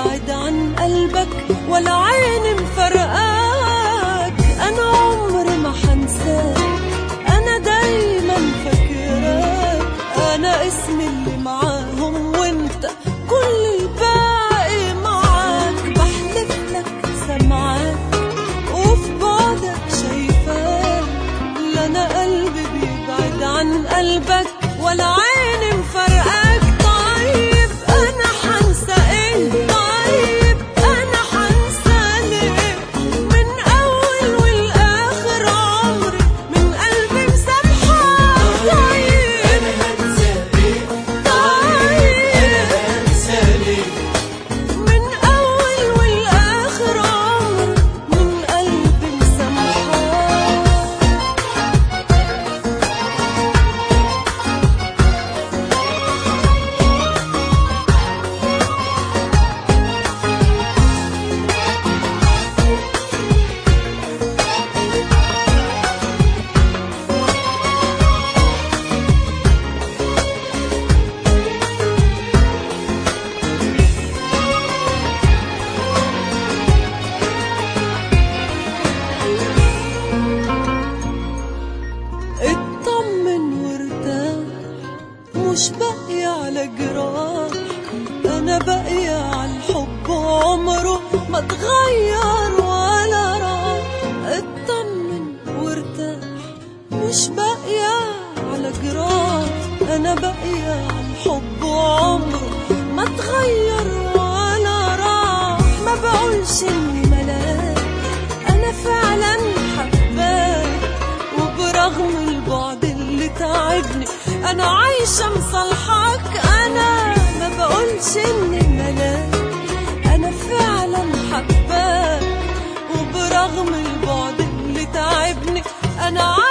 بيبعد عن قلبك ولا عين مفرقاك انا عمري ما حنساك انا دايما فاكراك انا اسمي اللي معاهم وانت كل الباقي معاك بحلف لك سمعاك وفي بعدك شايفاك لا انا قلبي بيبعد عن قلبك ولا عيني مفرقاك طيب انا حنسى ايه طيب انا حنسى ليه من اول والاخر عمري من قلبي مسامحاك طيب طيب من أول والآخر عمر من قلبي مسامحاك اطمن وارتاح مش باقية على جراح انا باقية على الحب عمره ما اتغير ولا راح اطمن وارتاح مش باقية على جراح انا باقية على الحب عمره ما اتغير ولا راح ما بقولش اني ملاك انا فعلا حباك وبرغم البعد اللي تعبني انا عايشة مصالحاك انا ما بقولش اني ملاك انا فعلا حباك وبرغم البعد اللي تعبني انا